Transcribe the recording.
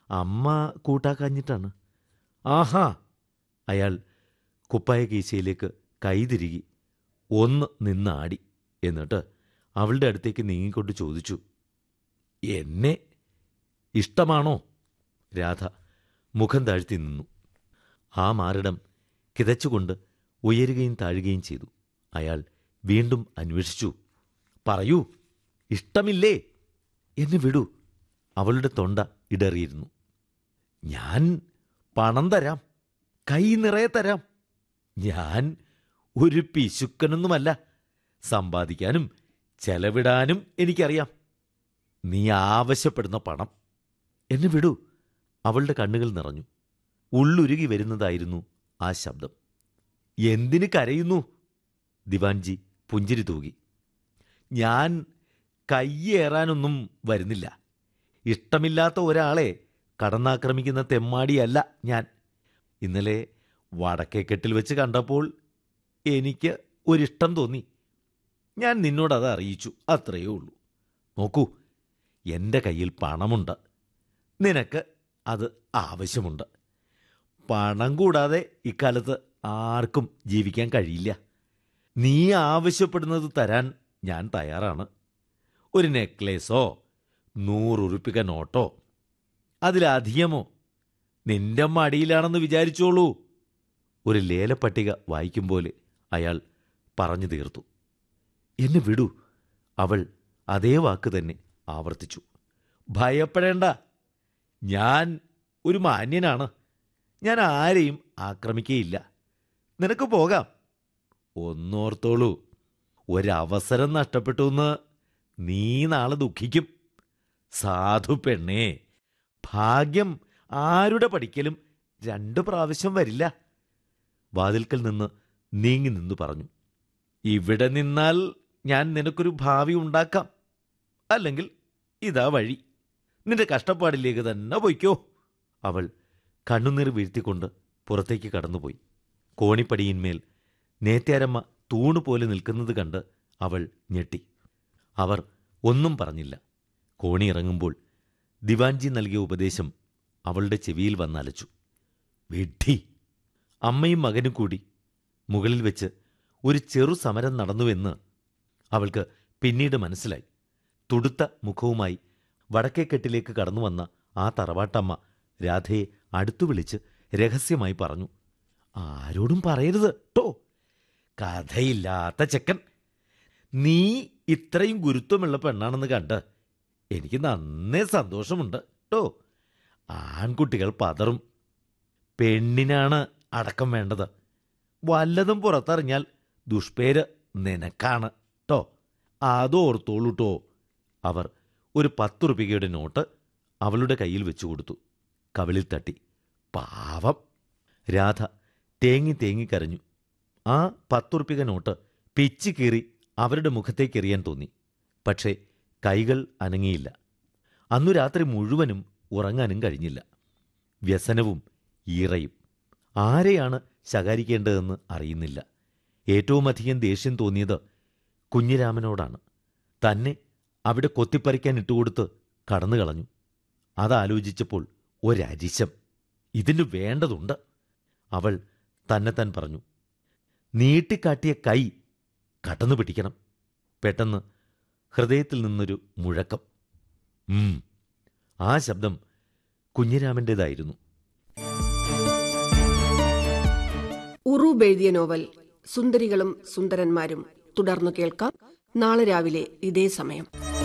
അമ്മ കൂട്ടാക്കാഞ്ഞിട്ടാണ് ആഹാ അയാൾ കുപ്പായ കീശയിലേക്ക് കൈതിരുകി ഒന്ന് നിന്നാടി എന്നിട്ട് അവളുടെ അടുത്തേക്ക് നീങ്ങിക്കൊണ്ട് ചോദിച്ചു എന്നെ ഇഷ്ടമാണോ രാധ മുഖം താഴ്ത്തി നിന്നു ആ മാറിടം കിതച്ചുകൊണ്ട് ഉയരുകയും താഴുകയും ചെയ്തു അയാൾ വീണ്ടും അന്വേഷിച്ചു പറയൂ ഇഷ്ടമില്ലേ എന്നെ വിടൂ അവളുടെ തൊണ്ട ഇടറിയിരുന്നു ഞാൻ പണം തരാം കൈ നിറയെ തരാം ഞാൻ ഒരു പിശുക്കനൊന്നുമല്ല സമ്പാദിക്കാനും ചെലവിടാനും എനിക്കറിയാം നീ ആവശ്യപ്പെടുന്ന പണം എന്നെ വിടൂ അവളുടെ കണ്ണുകൾ നിറഞ്ഞു ഉള്ളുരുകി വരുന്നതായിരുന്നു ആ ശബ്ദം എന്തിന് കരയുന്നു ദിവാൻജി പുഞ്ചിരി തൂകി ഞാൻ കയ്യേറാനൊന്നും വരുന്നില്ല ഇഷ്ടമില്ലാത്ത ഒരാളെ കടന്നാക്രമിക്കുന്ന തെമ്മാടിയല്ല ഞാൻ ഇന്നലെ വടക്കേക്കെട്ടിൽ വെച്ച് കണ്ടപ്പോൾ എനിക്ക് ഒരിഷ്ടം തോന്നി ഞാൻ നിന്നോടത് അറിയിച്ചു അത്രയേ ഉള്ളൂ നോക്കൂ എൻ്റെ കയ്യിൽ പണമുണ്ട് നിനക്ക് അത് ആവശ്യമുണ്ട് പണം കൂടാതെ ഇക്കാലത്ത് ആർക്കും ജീവിക്കാൻ കഴിയില്ല നീ ആവശ്യപ്പെടുന്നത് തരാൻ ഞാൻ തയ്യാറാണ് ഒരു നെക്ലേസോ നൂറുറുപ്പിക നോട്ടോ അതിലധികമോ നിന്റെ മടിയിലാണെന്ന് വിചാരിച്ചോളൂ ഒരു ലേലപ്പട്ടിക വായിക്കും പോലെ അയാൾ പറഞ്ഞു തീർത്തു എന്നെ വിടൂ അവൾ അതേ വാക്ക് തന്നെ ആവർത്തിച്ചു ഭയപ്പെടേണ്ട ഞാൻ ഒരു മാന്യനാണ് ഞാൻ ആരെയും ആക്രമിക്കുകയില്ല നിനക്ക് പോകാം ഒന്നോർത്തോളൂ ഒരവസരം നഷ്ടപ്പെട്ടു എന്ന് നീ നാളെ ദുഃഖിക്കും സാധു പെണ്ണേ ഭാഗ്യം ആരുടെ പഠിക്കലും രണ്ടു പ്രാവശ്യം വരില്ല വാതിൽക്കൽ നിന്ന് നീങ്ങി നിന്നു പറഞ്ഞു ഇവിടെ നിന്നാൽ ഞാൻ നിനക്കൊരു ഭാവി ഉണ്ടാക്കാം അല്ലെങ്കിൽ ഇതാ വഴി നിന്റെ കഷ്ടപ്പാടിലേക്ക് തന്നെ പൊയ്ക്കോ അവൾ കണ്ണുനീർ വീഴ്ത്തിക്കൊണ്ട് പുറത്തേക്ക് കടന്നുപോയി കോണിപ്പടിയിന്മേൽ നേത്യാരമ്മ തൂണുപോലെ നിൽക്കുന്നത് കണ്ട് അവൾ ഞെട്ടി അവർ ഒന്നും പറഞ്ഞില്ല കോണി ഇറങ്ങുമ്പോൾ ദിവാൻജി നൽകിയ ഉപദേശം അവളുടെ ചെവിയിൽ വന്നലച്ചു വിഡ്ഢി അമ്മയും മകനും കൂടി മുകളിൽ വെച്ച് ഒരു ചെറു സമരം നടന്നുവെന്ന് അവൾക്ക് പിന്നീട് മനസ്സിലായി തുടുത്ത മുഖവുമായി വടക്കേക്കെട്ടിലേക്ക് കടന്നു വന്ന ആ തറവാട്ടമ്മ രാധയെ അടുത്തു വിളിച്ച് രഹസ്യമായി പറഞ്ഞു ആരോടും പറയരുത് ട്ടോ കഥയില്ലാത്ത ചെക്കൻ നീ ഇത്രയും ഗുരുത്വമുള്ള പെണ്ണാണെന്ന് കണ്ട് എനിക്ക് നന്നേ സന്തോഷമുണ്ട് ട്ടോ ആൺകുട്ടികൾ പതറും പെണ്ണിനാണ് അടക്കം വേണ്ടത് വല്ലതും പുറത്തറിഞ്ഞാൽ ദുഷ്പേര് നിനക്കാണ് ട്ടോ അതോർത്തോളൂ ട്ടോ അവർ ഒരു പത്ത് റുപികയുടെ നോട്ട് അവളുടെ കയ്യിൽ വെച്ചു കൊടുത്തു കവിളിൽ തട്ടി പാവം രാധ തേങ്ങി തേങ്ങി കരഞ്ഞു ആ പത്തുറുപ്പിക നോട്ട് പിച്ചി കീറി അവരുടെ മുഖത്തേക്ക് എറിയാൻ തോന്നി പക്ഷേ കൈകൾ അനങ്ങിയില്ല അന്നു രാത്രി മുഴുവനും ഉറങ്ങാനും കഴിഞ്ഞില്ല വ്യസനവും ഈറയും ആരെയാണ് ശകാരിക്കേണ്ടതെന്ന് അറിയുന്നില്ല ഏറ്റവുമധികം ദേഷ്യം തോന്നിയത് കുഞ്ഞിരാമനോടാണ് തന്നെ അവിടെ കൊത്തിപ്പറിക്കാൻ ഇട്ടുകൊടുത്ത് കടന്നു കളഞ്ഞു അതാലോചിച്ചപ്പോൾ ഒരരിശം ഇതിന് വേണ്ടതുണ്ട് അവൾ തന്നെത്താൻ പറഞ്ഞു നീട്ടിക്കാട്ടിയ കൈ കടന്നു പിടിക്കണം പെട്ടെന്ന് ഹൃദയത്തിൽ നിന്നൊരു മുഴക്കം ഉം, ആ ശബ്ദം കുഞ്ഞിരാമൻ്റേതായിരുന്നു ഉറൂബ് എഴുതിയ നോവൽ സുന്ദരികളും സുന്ദരന്മാരും തുടർന്നു കേൾക്കാം നാളെ രാവിലെ ഇതേ സമയം